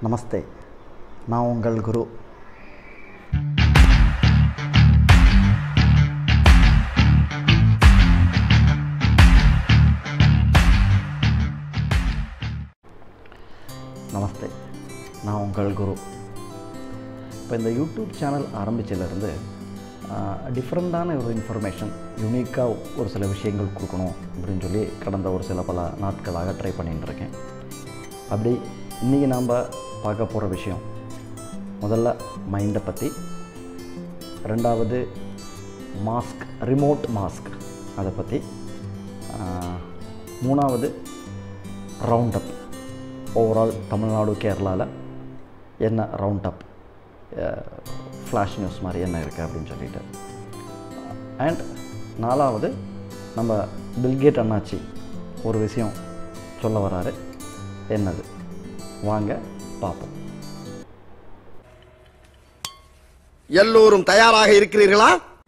நமஸ்தே நான் உங்கள் குரு நமஸ்தே நான் உங்கள் குரு இப்போ இந்த யூடியூப் சேனல் ஆரம்பிச்சதுலேருந்து டிஃப்ரெண்ட்டான ஒரு இன்ஃபர்மேஷன் யூனிக்காக ஒரு சில விஷயங்கள் கொடுக்கணும் அப்படின்னு சொல்லி கடந்த ஒரு சில பல நாட்களாக ட்ரை பண்ணிட்டு இருக்கேன் அப்படி இன்றைக்கி நாம் பார்க்க போகிற விஷயம் முதல்ல மைண்டை பற்றி ரெண்டாவது மாஸ்க் ரிமோட் மாஸ்க் அதை பற்றி மூணாவது ரவுண்ட் அப் ஓவரால் தமிழ்நாடு கேரளாவில் என்ன ரவுண்ட் அப் ஃப்ளாஷ் நியூஸ் மாதிரி என்ன இருக்குது அப்படின்னு சொல்லிட்டு அண்ட் நாலாவது நம்ம பில்கேட் அண்ணாச்சி ஒரு விஷயம் சொல்ல வராரு என்னது வாங்க பார்ப்போம் எல்லோரும் தயாராக இருக்கிறீர்களா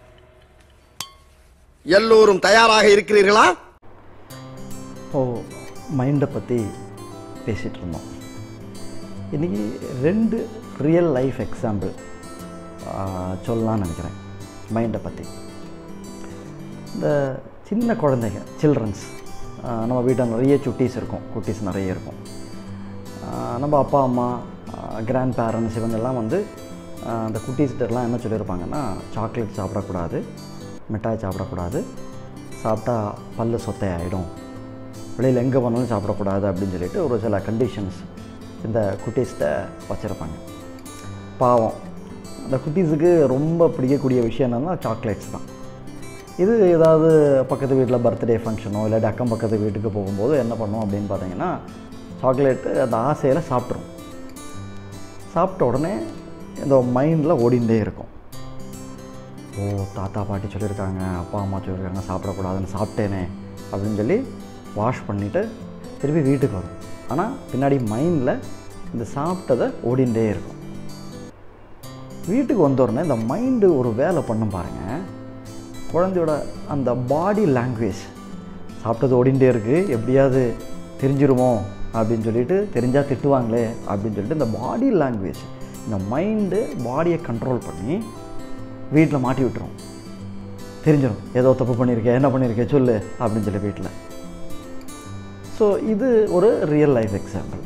எல்லோரும் தயாராக இருக்கிறீர்களா இப்போது மைண்டை பற்றி பேசிகிட்டு இருந்தோம் இன்றைக்கி ரெண்டு ரியல் லைஃப் எக்ஸாம்பிள் சொல்லலாம்னு நினைக்கிறேன் மைண்டை பற்றி இந்த சின்ன குழந்தைங்க சில்ட்ரன்ஸ் நம்ம வீட்டில் நிறைய சுட்டீஸ் இருக்கும் குட்டீஸ் நிறைய இருக்கும் ஆஹ் நம்ம அப்பா அம்மா கிராண்ட் பேரண்ட்ஸ் இவங்கெல்லாம் வந்து ஆஹ் அந்த குட்டீஸ்கிட்டலாம் என்ன சொல்லியிருப்பாங்கன்னா சாக்லேட் சாப்பிடக்கூடாது மிட்டாய் சாப்பிடக்கூடாது சாப்பிட்டா பல்லு சொத்தையாயிடும் வெளியில் எங்கே போனாலும் சாப்பிடக்கூடாது அப்படின்னு சொல்லிட்டு ஒரு சில கண்டிஷன்ஸ் இந்த குட்டீஸ்கிட்ட வச்சுருப்பாங்க பாவம் அந்த குட்டீஸுக்கு ரொம்ப பிடிக்கக்கூடிய விஷயம் என்னென்னா சாக்லேட்ஸ் தான் இது ஏதாவது பக்கத்து வீட்டில் பர்த்டே ஃபங்க்ஷனோ இல்லாட்டி அக்கம் பக்கத்து வீட்டுக்கு போகும்போது என்ன பண்ணும் அப்படின்னு பார்த்தீங்கன்னா சாக்லேட்டு அந்த ஆசையில் சாப்பிட்ரும் சாப்பிட்ட உடனே இந்த மைண்டில் ஓடிண்டே இருக்கும் ஓ தாத்தா பாட்டி சொல்லியிருக்காங்க அப்பா அம்மா சொல்லியிருக்காங்க சாப்பிடக்கூடாதுன்னு சாப்பிட்டேனே அப்படின்னு சொல்லி வாஷ் பண்ணிவிட்டு திருப்பி வீட்டுக்கு வரும் ஆனால் பின்னாடி மைண்டில் இந்த சாப்பிட்டதை ஓடிண்டே இருக்கும் வீட்டுக்கு வந்த உடனே இந்த மைண்டு ஒரு வேலை பண்ணும் பாருங்கள் குழந்தையோட அந்த பாடி லாங்குவேஜ் சாப்பிட்டது ஓடிண்டே இருக்குது எப்படியாவது தெரிஞ்சிருமோ அப்படின்னு சொல்லிட்டு தெரிஞ்சால் திட்டுவாங்களே அப்படின்னு சொல்லிட்டு இந்த பாடி லாங்குவேஜ் இந்த மைண்டு பாடியை கண்ட்ரோல் பண்ணி வீட்டில் மாட்டி விட்டுரும் தெரிஞ்சிடும் ஏதோ தப்பு பண்ணியிருக்கேன் என்ன பண்ணியிருக்கேன் சொல்லு அப்படின்னு சொல்லி வீட்டில் ஸோ இது ஒரு ரியல் லைஃப் எக்ஸாம்பிள்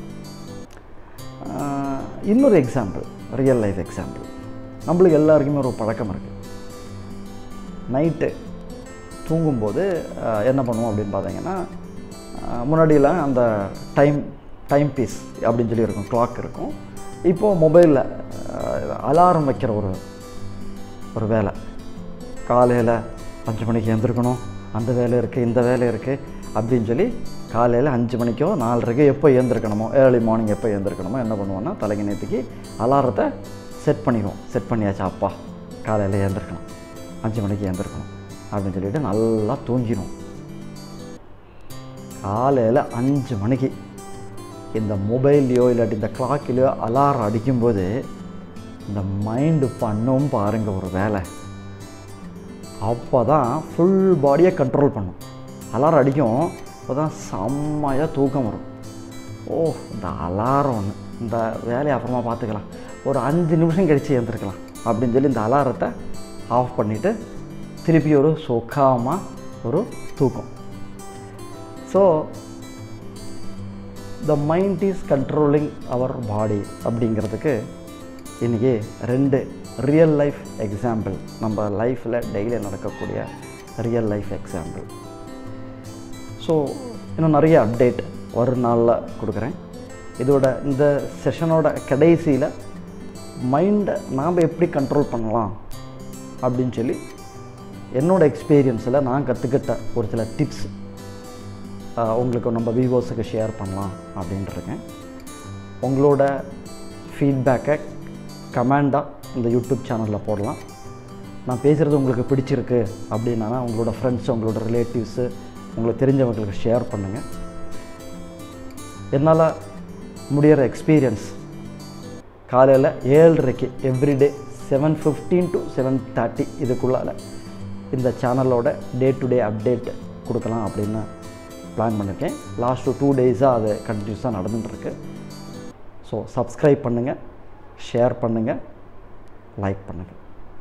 இன்னொரு எக்ஸாம்பிள் ரியல் லைஃப் எக்ஸாம்பிள் நம்மளுக்கு எல்லாருக்குமே ஒரு பழக்கம் இருக்குது நைட்டு தூங்கும்போது ஆஹ், என்ன பண்ணுவோம் அப்படின்னு பார்த்தீங்கன்னா ஆஹ், முன்னாடியெல்லாம் அந்த டைம் டைம் பீஸ் அப்படின்னு சொல்லி இருக்கும் கிளாக் இருக்கும் இப்போது மொபைலில் அலாரம் வைக்கிற ஒரு ஒரு வேலை காலையில் அஞ்சு மணிக்கு எழுந்திருக்கணும் அந்த வேலை இருக்குது இந்த வேலை இருக்குது அப்படின்னு சொல்லி காலையில் அஞ்சு மணிக்கோ நாலரைக்கோ எப்போ எழுந்திருக்கணுமோ ஏர்லி மார்னிங் எப்போ எழுந்திருக்கணுமோ என்ன பண்ணுவோன்னா தலைக்கு நேற்றுக்கு அலாரத்தை செட் பண்ணிடுவோம் செட் பண்ணியாச்சு அப்பா காலையில் எழுந்திருக்கணும் அஞ்சு மணிக்கு எழுந்திருக்கணும் அப்படின்னு சொல்லிட்டு நல்லா தூங்கிடும் காலையில் அஞ்சு மணிக்கு இந்த மொபைல்லையோ இல்லாட்டி இந்த கிளாக்கிலையோ அலாரம் அடிக்கும்போது இந்த மைண்டு பண்ணும் பாருங்க ஒரு வேலை அப்போ தான் ஃபுல் பாடியை கண்ட்ரோல் பண்ணும் அலாரம் அடிக்கும் அப்போ தான் செம்மையாக தூக்கம் வரும் ஓ இந்த அலாரம் ஒன்று இந்த வேலையை அப்புறமா பார்த்துக்கலாம் ஒரு அஞ்சு நிமிஷம் கழித்து எழுந்திருக்கலாம் அப்படின்னு சொல்லி இந்த அலாரத்தை ஆஃப் பண்ணிவிட்டு திருப்பி ஒரு சுகமாக ஒரு தூக்கம் so the mind is controlling our body அப்படிங்கிறதுக்கு இன்றைக்கி ரெண்டு ரியல் லைஃப் எக்ஸாம்பிள் நம்ம லைஃப்பில் டெய்லி நடக்கக்கூடிய ரியல் லைஃப் எக்ஸாம்பிள் ஸோ இன்னும் நிறைய அப்டேட் ஒரு நாளில் கொடுக்குறேன் இதோட இந்த செஷனோட கடைசியில் மைண்டை நாம் எப்படி கண்ட்ரோல் பண்ணலாம் அப்படின்னு சொல்லி என்னோட எக்ஸ்பீரியன்ஸில் நான் கற்றுக்கிட்ட ஒரு சில டிப்ஸ் உங்களுக்கு நம்ம விவோஸுக்கு ஷேர் பண்ணலாம் அப்படின்ட்டு இருக்கேன் உங்களோட ஃபீட்பேக்கை கமெண்டாக இந்த யூடியூப் சேனலில் போடலாம் நான் பேசுகிறது உங்களுக்கு பிடிச்சிருக்கு அப்படின்னா உங்களோட ஃப்ரெண்ட்ஸ் உங்களோட ரிலேட்டிவ்ஸு உங்களுக்கு தெரிஞ்சவங்களுக்கு ஷேர் பண்ணுங்கள் என்னால் முடிகிற எக்ஸ்பீரியன்ஸ் காலையில் ஏழரைக்கு everyday seven fifteen to seven thirty இதுக்குள்ளால் இந்த சேனலோட டே டு டே அப்டேட் கொடுக்கலாம் அப்படின்னு பிளான் பண்ணியிருக்கேன் லாஸ்ட்டு டூ டேஸாக அது கண்டினியூஸாக நடந்துட்டுருக்கு ஸோ சப்ஸ்கிரைப் பண்ணுங்கள் ஷேர் பண்ணுங்கள் லைக் பண்ணுங்கள்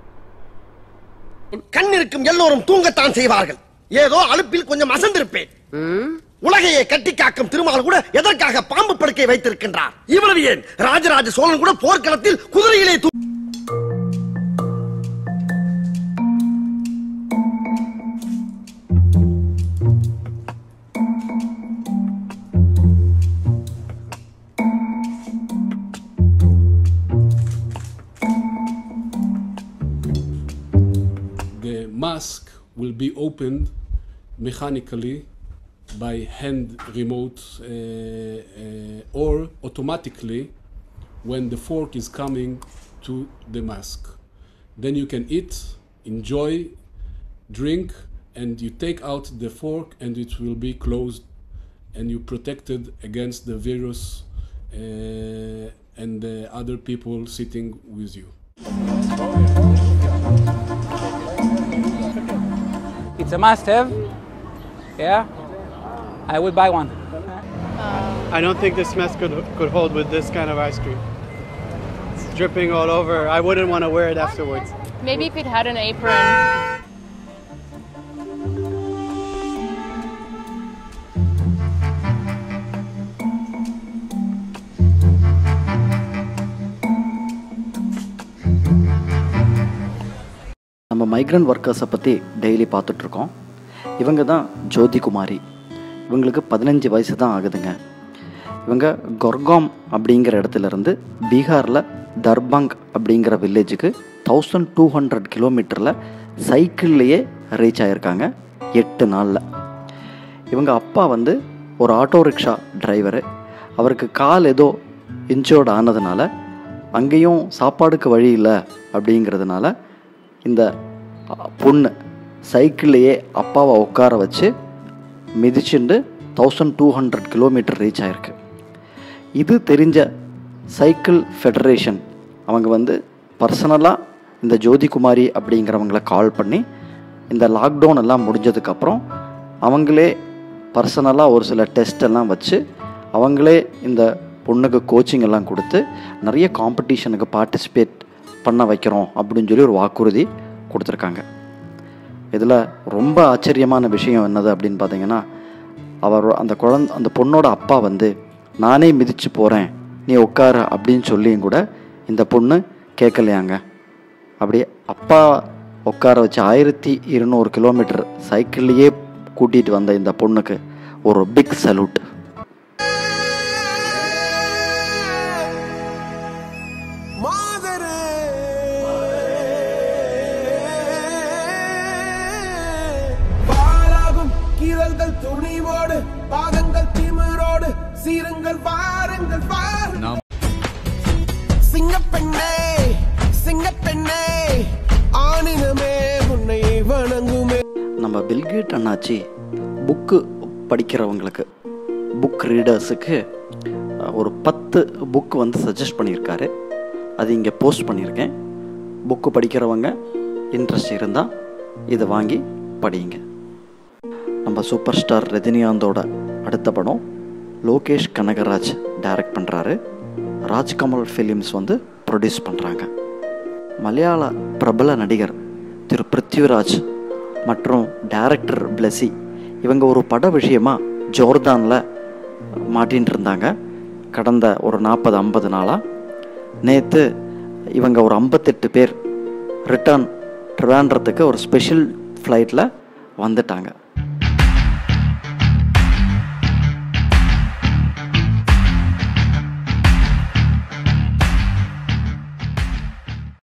கண் இருக்கும் எல்லோரும் தூங்கத்தான் செய்வார்கள் ஏதோ அலுப்பில் கொஞ்சம் அசந்திருப்பேன் உலகையே கட்டி காக்கும் திருமால் கூட எதற்காக பாம்பு படுக்கை வைத்திருக்கின்றார் இவ்வளவு ஏன் ராஜராஜ சோழன் கூட போர்க்களத்தில் குதிரையிலே தூ- the mask will be opened mechanically by hand remote uh, uh, or automatically when the fork is coming to the mask. Then you can eat, enjoy, drink, and you take out the fork and it will be closed and you protected against the virus uh, and the other people sitting with you. It's a must-have. Yeah, I would buy one. I don't think this mess could could hold with this kind of ice cream. It's dripping all over. I wouldn't want to wear it afterwards. Maybe if it had an apron. நம்ம migrant ஒர்க்கர்ஸை பற்றி daily பார்த்துட்ருக்கோம் இவங்க தான் ஜோதி குமாரி இவங்களுக்கு பதினஞ்சு வயசு தான் ஆகுதுங்க இவங்க கொர்காம் அப்படிங்கிற இடத்துல இருந்து பீகாரில் தர்பாங் அப்படிங்கிற வில்லேஜுக்கு தௌசண்ட் டூ ஹண்ட்ரட் கிலோமீட்டரில் சைக்கிள்லேயே ரீச் ஆகியிருக்காங்க எட்டு நாளில் இவங்க அப்பா வந்து ஒரு ஆட்டோ ரிக்ஷா டிரைவரு அவருக்கு கால் ஏதோ இன்ச்சோர்ட் ஆனதுனால அங்கேயும் சாப்பாடுக்கு வழி இல்லை அப்படிங்கிறதுனால இந்த அ, பொண்ணு சைக்கிள்லேயே அப்பாவை உட்கார வச்சு மிதிச்சுண்டு thousand two hundred kilometre reach ஆயிருக்கு இது தெரிஞ்ச சைக்கிள் ஃபெடரேஷன் அவங்க வந்து பர்சனலாக இந்த ஜோதிகுமாரி அப்படிங்கிறவங்கள கால் பண்ணி இந்த லாக்டவுன் எல்லாம் முடிஞ்சதுக்கப்புறம் அவங்களே பர்சனலாக ஒரு சில டெஸ்ட் எல்லாம் வச்சு அவங்களே இந்த பொண்ணுக்கு கோச்சிங் எல்லாம் கொடுத்து நிறைய காம்படிஷனுக்கு பார்ட்டிசிபேட் பண்ண வைக்கிறோம் அப்படின்னு சொல்லி ஒரு வாக்குறுதி கொடுத்துருக்காங்க இதில் ரொம்ப ஆச்சரியமான விஷயம் என்னது அப்படின்னு பார்த்தீங்கன்னா அவர் அந்த குழந்த அந்த பொண்ணோட அப்பா வந்து நானே மிதிச்சு போகிறேன் நீ உட்காரு அப்படின்னு சொல்லியும் கூட இந்த பொண்ணு கேட்கலையாங்க அப்படியே அப்பா உட்கார வச்சு ஆயிரத்தி இருநூறு கிலோமீட்டர் சைக்கிள்லேயே கூட்டிகிட்டு வந்த இந்த பொண்ணுக்கு ஒரு பிக் சல்யூட் பாலாகும் கீரல்கள் துணிவோடு பாதங்கள் திமிரோடு சீருங்கள் வாருங்கள் வாருங்கள் சிங்கப்பெண்ணே சிங்கப்பெண்ணே ஆணினமே உன்னை வணங்குமே நம்ம பில்கேட் அண்ணாச்சி புக்கு படிக்கிறவங்களுக்கு புக் ரீடர்ஸுக்கு ஒரு பத்து புக் வந்து சஜஸ்ட் பண்ணியிருக்காரு அது இங்கே போஸ்ட் பண்ணியிருக்கேன் புக்கு படிக்கிறவங்க இன்ட்ரெஸ்ட் இருந்தால் இதை வாங்கி படியுங்க நம்ம சூப்பர் ஸ்டார் ரஜினிகாந்தோட அடுத்த படம் லோகேஷ் கனகராஜ் டைரக்ட் பண்ணுறாரு ராஜ்கமல் ஃபிலிம்ஸ் வந்து ப்ரொடியூஸ் பண்ணுறாங்க மலையாள பிரபல நடிகர் திரு பிருத்விராஜ் மற்றும் டைரக்டர் பிளஸி இவங்க ஒரு பட விஷயமா ஜோர்தானில் மாட்டின்னு இருந்தாங்க கடந்த ஒரு நாற்பது ஐம்பது நாளாக நேற்று இவங்க ஒரு ஐம்பத்தெட்டு பேர் ரிட்டர்ன் ட்ரிவாண்ட்ரத்துக்கு ஒரு ஸ்பெஷல் ஃப்ளைட்டில் வந்துட்டாங்க